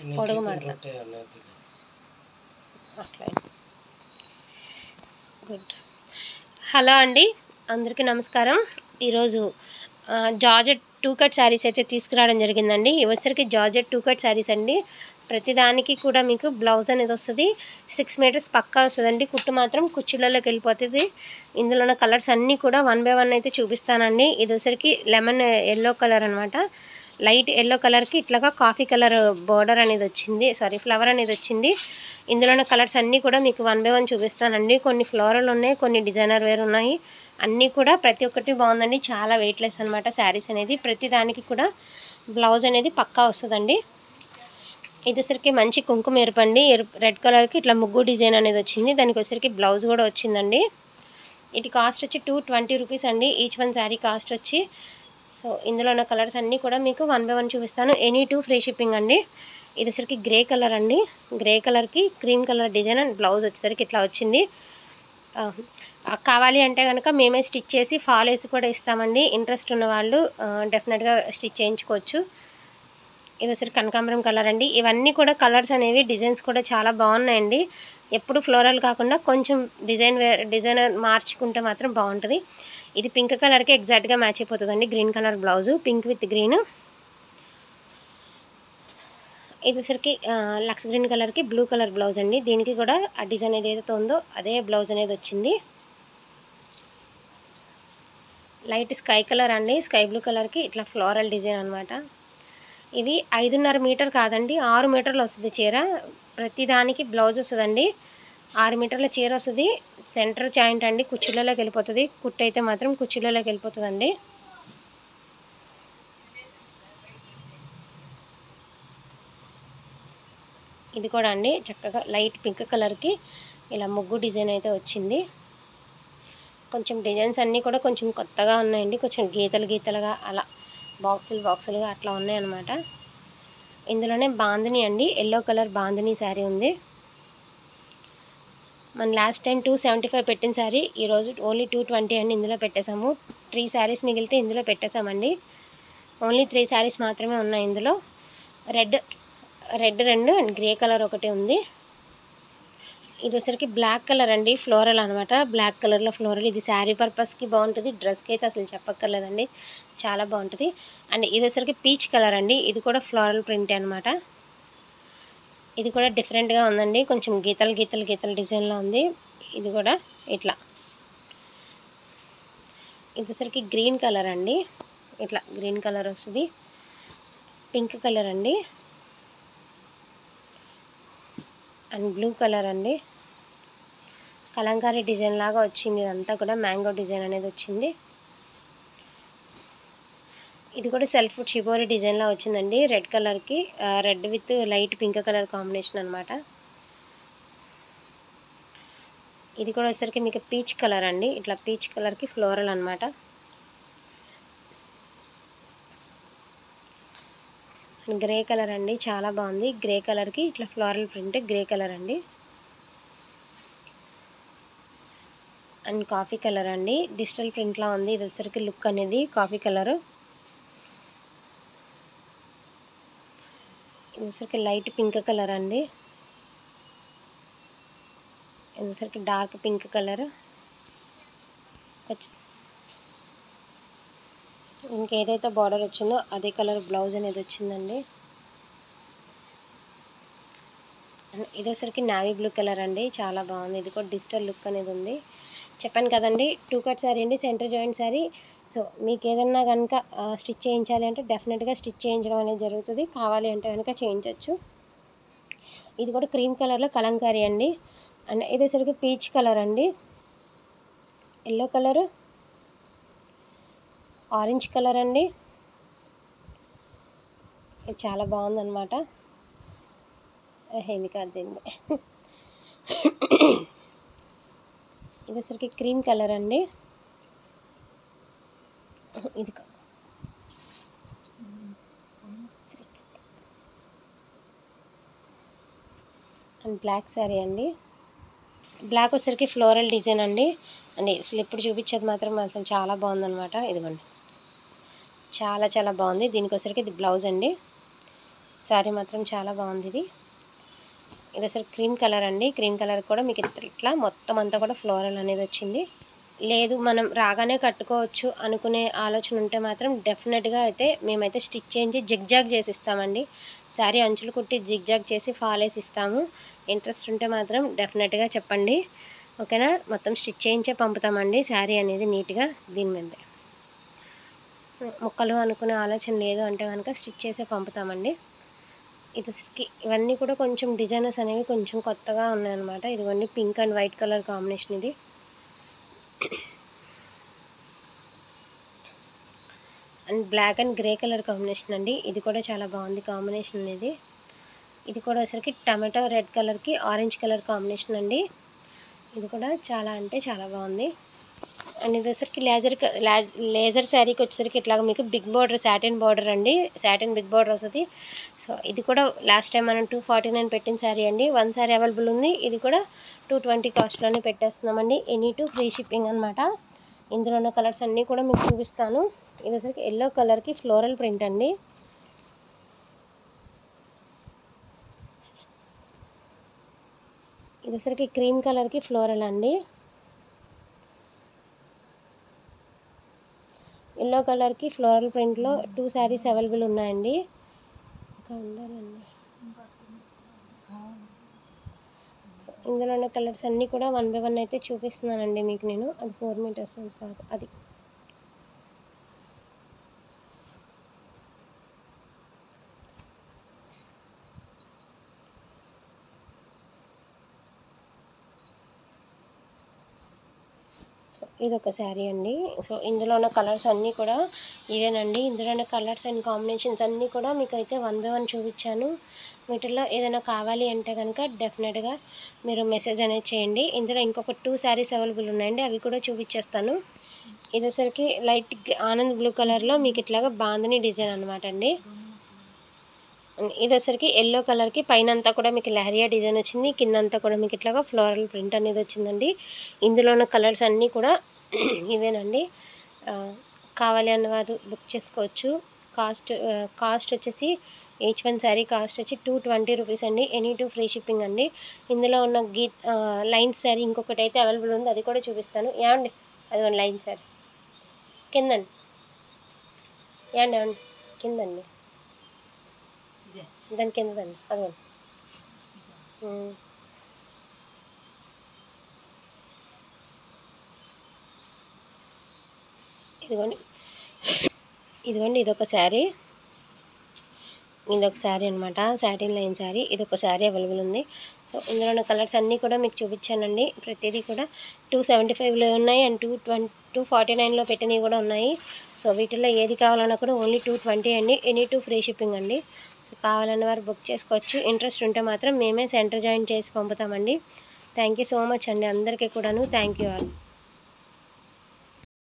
పొడుగు మడత రొట్టె అన్నది అట్లా గుడ్ హలో అండి అందరికీ నమస్కారం ఈరోజు ఆ, జార్జెట్ టూ కట్ శారీస్ అయితే తీసుకురావడం జరిగిందండి ఇవసరికి జార్జెట్ టూ కట్ శారీస్ అండి ప్రతిదానికి కూడా మీకు బ్లౌజ్ అనేది వస్తుంది సిక్స్ మీటర్స్ పక్కా వస్తుందండి కుట్టు మాత్రం కుర్చీలలోకి వెళ్ళిపోతుంది ఇందులో ఉన్న కలర్స్ అన్నీ కూడా వన్ బై వన్ అయితే చూపిస్తానండి ఇది వచ్చరికి లెమన్ ఎల్లో కలర్ అనమాట లైట్ ఎల్లో కలర్కి ఇట్లాగా కాఫీ కలర్ బోర్డర్ అనేది వచ్చింది సారీ ఫ్లవర్ అనేది వచ్చింది ఇందులో ఉన్న కలర్స్ అన్నీ కూడా మీకు వన్ బై వన్ చూపిస్తానండి కొన్ని ఫ్లోరల్ ఉన్నాయి కొన్ని డిజైనర్ వేర్ ఉన్నాయి అన్నీ కూడా ప్రతి ఒక్కటి బాగుందండి చాలా వెయిట్లెస్ అనమాట శారీస్ అనేది ప్రతి దానికి కూడా బ్లౌజ్ అనేది పక్కా వస్తుందండి ఇది వచ్చరికి మంచి కుంకుమ ఎరుపండి ఎరుపు రెడ్ కలర్కి ఇట్లా ముగ్గు డిజైన్ అనేది వచ్చింది దానికి వచ్చరికి బ్లౌజ్ కూడా వచ్చిందండి ఇది కాస్ట్ వచ్చి టూ ట్వంటీ రూపీస్ అండి ఈచ్ వన్ శారీ కాస్ట్ వచ్చి సో ఇందులో ఉన్న కలర్స్ అన్నీ కూడా మీకు వన్ బై వన్ చూపిస్తాను ఎనీ టూ ఫ్రీ షిప్పింగ్ అండి ఇది వచ్చరికి గ్రే కలర్ అండి గ్రే కలర్కి cream colour design and blouse వచ్చేసరికి ఇట్లా వచ్చింది ఆ, ఆ, కావాలి అంటే కనుక మేమే స్టిచ్ చేసి ఫాల్ వేసి కూడా ఇస్తామండి ఇంట్రెస్ట్ ఉన్న వాళ్ళు డెఫినెట్గా స్టిచ్ చేయించుకోవచ్చు ఇది వచ్చేసరికి కనకాంబరం కలర్ అండి ఇవన్నీ కూడా కలర్స్ అనేవి డిజైన్స్ కూడా చాలా బాగున్నాయండి ఎప్పుడు ఫ్లోరల్ కాకుండా కొంచెం డిజైన్ వేర్ డిజైనర్ మార్చుకుంటే మాత్రం బాగుంటుంది ఇది పింక్ కలర్కి ఎగ్జాక్ట్గా మ్యాచ్ అయిపోతుందండి green colour blouse pink with green ఇది వచ్చరికి లక్స్ గ్రీన్ కలర్కి బ్లూ కలర్ బ్లౌజ్ అండి దీనికి కూడా ఆ డిజైన్ ఏదైతే ఉందో అదే బ్లౌజ్ అనేది వచ్చింది లైట్ స్కై కలర్ అండి స్కై బ్లూ కలర్కి ఇట్లా ఫ్లోరల్ డిజైన్ అనమాట ఇవి ఐదున్నర మీటర్ కాదండి ఆరు మీటర్లు వస్తుంది చీర ప్రతి దానికి బ్లౌజ్ వస్తుందండి ఆరు మీటర్ల చీర వస్తుంది సెంటర్ జాయింట్ అండి కుర్చీలలోకి వెళ్ళిపోతుంది కుట్టు అయితే మాత్రం కుర్చీలలోకి వెళ్ళిపోతుందండి ఇది కూడా అండి చక్కగా లైట్ పింక్ కలర్కి ఇలా ముగ్గు డిజైన్ అయితే వచ్చింది కొంచెం డిజైన్స్ అన్నీ కూడా కొంచెం కొత్తగా ఉన్నాయండి కొంచెం గీతలు గీతలుగా అలా బాక్సులు బాక్సులుగా అట్లా ఉన్నాయన్నమాట ఇందులోనే బాందిని అండి ఎల్లో కలర్ బాందిని శారీ ఉంది మన last time two seventy five పెట్టిన శారీ ఈరోజు ఓన్లీ టూ ట్వంటీ అండి ఇందులో పెట్టేశాము త్రీ శారీస్ మిగిలితే ఇందులో పెట్టేశామండి ఓన్లీ త్రీ శారీస్ మాత్రమే ఉన్నాయి ఇందులో రెడ్ రెడ్ రెండు అండ్ గ్రే కలర్ ఒకటి ఉంది ఇది వచ్చరికి బ్లాక్ కలర్ అండి ఫ్లోరల్ అనమాట బ్లాక్ కలర్లో ఫ్లోరల్ ఇది శారీ పర్పస్కి బాగుంటుంది డ్రెస్కి అయితే అసలు చెప్పక్కర్లేదండి చాలా బాగుంటుంది అండ్ ఇది వచ్చరికి పీచ్ కలర్ అండి ఇది కూడా ఫ్లోరల్ ప్రింట్ అనమాట ఇది కూడా డిఫరెంట్గా ఉందండి కొంచెం గీతలు గీతలు గీతల డిజైన్లో ఉంది ఇది కూడా ఇట్లా ఇది వచ్చరికి గ్రీన్ కలర్ అండి ఇట్లా గ్రీన్ కలర్ వస్తుంది పింక్ కలర్ అండి అండ్ బ్లూ కలర్ అండి కలంకారీ డిజైన్ లాగా వచ్చింది ఇదంతా కూడా మ్యాంగో డిజైన్ అనేది వచ్చింది ఇది కూడా సెల్ఫ్ చిబోరి డిజైన్లో వచ్చిందండి రెడ్ కలర్కి red with light pink colour combination అనమాట ఇది కూడా వచ్చేసరికి మీకు పీచ్ కలర్ అండి ఇట్లా పీచ్ కలర్కి ఫ్లోరల్ అనమాట గ్రే కలర్ అండి చాలా బాగుంది గ్రే కలర్కి ఇట్లా ఫ్లోరల్ ప్రింట్ గ్రే కలర్ అండి అండ్ కాఫీ కలర్ అండి డిజిటల్ ప్రింట్లా ఉంది ఇది వచ్చరికి లుక్ అనేది కాఫీ కలర్ ఇది వచ్చరికి లైట్ పింక్ కలర్ అండి ఇది వచ్చరికి డార్క్ పింక్ కలర్ ఇంకేదైతే బార్డర్ వచ్చిందో అదే కలర్ బ్లౌజ్ అనేది వచ్చిందండి అండ్ ఇది వచ్చరికి నావీ బ్లూ కలర్ అండి చాలా బాగుంది ఇది కూడా డిజిటల్ లుక్ అనేది ఉంది చెప్పాను కదండి టూ కట్ శారీ అండి సెంటర్ జాయింట్ శారీ సో మీకు ఏదన్నా కనుక స్టిచ్ చేయించాలి అంటే డెఫినెట్గా స్టిచ్ చేయించడం అనేది జరుగుతుంది కావాలి అంటే కనుక చేయించవచ్చు ఇది కూడా క్రీమ్ కలర్లో కలంకారీ అండి అండ్ ఇది వచ్చరికి పీచ్ కలర్ అండి ఎల్లో కలర్ ఆరెంజ్ కలర్ అండి ఇది చాలా బాగుందన్నమాట ఇది కాదు ఇది వచ్చరికి క్రీమ్ కలర్ అండి ఇది కా- అండ్ బ్లాక్ శారీ అండి బ్లాక్ వచ్చరికి ఫ్లోరల్ డిజైన్ అండి అండ్ అసలు ఎప్పుడు చూపించేది మాత్రం అసలు చాలా బాగుందన్నమాట ఇదిగోండి చాలా చాలా బాగుంది దీనికి వచ్చరికి ఇది బ్లౌజ్ అండి శారీ మాత్రం చాలా బాగుంది ఇది ఇది అసలు క్రీమ్ కలర్ అండి క్రీమ్ కలర్ కూడా మీకు ఇట్లా మొత్తం అంతా కూడా ఫ్లోరల్ అనేది వచ్చింది లేదు మనం రాగానే కట్టుకోవచ్చు అనుకునే ఆలోచన ఉంటే మాత్రం డెఫినెట్గా అయితే మేమైతే స్టిచ్ చేయించి జిగ్జాగ్ చేసి ఇస్తామండి శారీ అంచులు కుట్టి జిగ్జాగ్ చేసి ఫాల్ వేసి ఇస్తాము ఇంట్రెస్ట్ ఉంటే మాత్రం డెఫినెట్గా చెప్పండి ఓకేనా మొత్తం స్టిచ్ చేయించే పంపుతామండి శారీ అనేది నీట్గా దీని మీదే ముక్కలు అనుకునే ఆలోచన లేదు అంటే కనుక స్టిచ్ చేసే పంపుతామండి ఇది అసలుకి ఇవన్నీ కూడా కొంచెం డిజైనర్స్ అనేవి కొంచెం కొత్తగా ఉన్నాయన్నమాట ఇదిగోండి pink and white colour combination ఇది and black and grey colour combination అండి ఇది కూడా చాలా బాగుంది కాంబినేషన్ అనేది ఇది కూడా వచ్చరికి టమాటో రెడ్ కలర్కి ఆరెంజ్ కలర్ కాంబినేషన్ అండి ఇది కూడా చాలా అంటే చాలా బాగుంది అండ్ ఇది వచ్చరికి లేజర్ లేజర్ శారీకి వచ్చేసరికి ఇట్లాగ మీకు బిగ్ బార్డర్ సాటిన్ బార్డర్ అండి సాటిన్ బిగ్ బార్డర్ వస్తుంది సో ఇది కూడా లాస్ట్ టైం మనం టూ ఫార్టీ నైన్ పెట్టిన శారీ అండి వన్ శారీ అవైలబుల్ ఉంది ఇది కూడా టూ ట్వంటీ కాస్ట్లోనే పెట్టేస్తున్నామండి ఎనీ టూ ఫ్రీ షిప్పింగ్ అనమాట ఇందులో ఉన్న కలర్స్ అన్నీ కూడా మీకు చూపిస్తాను ఇది వచ్చరికి ఎల్లో కలర్కి ఫ్లోరల్ ప్రింట్ అండి ఇది వచ్చరికి క్రీమ్ కలర్కి ఫ్లోరల్ అండి ఎల్లో కలర్కి ఫ్లోరల్ ప్రింట్లో టూ శారీస్ అవైలబుల్ ఉన్నాయండి ఇంకా ఉండాలండి ఇందులో ఉన్న కలర్స్ అన్నీ కూడా వన్ బై వన్ అయితే చూపిస్తున్నానండి మీకు నేను అది ఫోర్ మీటర్స్ కాదు అది సో ఇది ఒక శారీ అండి సో ఇందులో ఉన్న కలర్స్ అన్నీ కూడా ఇవేనండి ఇందులో ఉన్న కలర్స్ అండ్ కాంబినేషన్స్ అన్నీ కూడా మీకు అయితే వన్ బై వన్ చూపించాను వీటిల్లో ఏదైనా కావాలి అంటే కనుక డెఫినెట్గా మీరు మెసేజ్ అనేది చేయండి ఇందులో ఇంకొక టూ శారీస్ అవైలబుల్ ఉన్నాయండి అవి కూడా చూపించేస్తాను ఇది వచ్చరికి లైట్ ఆనంద్ బ్లూ కలర్లో మీకు ఇట్లాగా బాందని డిజైన్ అనమాట అండి ఇది వచ్చరికి ఎల్లో కలర్కి పైన అంతా కూడా మీకు లహరియా డిజైన్ వచ్చింది కింద అంతా కూడా మీకు ఇట్లాగా ఫ్లోరల్ ప్రింట్ అనేది వచ్చిందండి ఇందులో ఉన్న కలర్స్ అన్నీ కూడా ఇవేనండి ఆ, కావాలి అన్నవారు బుక్ చేసుకోవచ్చు కాస్ట్ కాస్ట్ వచ్చేసి ఈచ్ వన్ శారీ కాస్ట్ వచ్చి టూ ట్వంటీ రూపీస్ అండి ఎనీ టూ ఫ్రీ షిప్పింగ్ అండి ఇందులో ఉన్న గీ లైన్స్ శారీ ఇంకొకటి అయితే అవైలబుల్ ఉంది అది కూడా చూపిస్తాను ఏమండి అది ఒక లైన్ శారీ కిందండి ఏమండి ఏమండి కిందండి దాని కింద దాన్ని అదిగోండి ఉమ్. ఇదిగోండి ఇదిగోండి ఇదొక శారీ ఇదొక శారీ అనమాట సాటిన్ లైన్ శారీ ఇదొక శారీ అవైలబుల్ ఉంది సో ఇందులో ఉన్న కలర్స్ అన్నీ కూడా మీకు చూపించానండి ప్రతిదీ కూడా టూ సెవెంటీ ఫైవ్లో ఉన్నాయి and two twenty two forty నైన్లో పెట్టినవి కూడా ఉన్నాయి సో వీటిల్లో ఏది కావాలన్నా కూడా ఓన్లీ టూ ట్వంటీ అండి ఎనీ టూ ఫ్రీ షిప్పింగ్ అండి సో కావాలన్న వారు బుక్ చేసుకోవచ్చు ఇంట్రెస్ట్ ఉంటే మాత్రం మేమే సెంటర్ జాయిన్ చేసి పంపుతామండి థ్యాంక్ యూ సో మచ్ అండి అందరికీ కూడాను థ్యాంక్ యూ ఆల్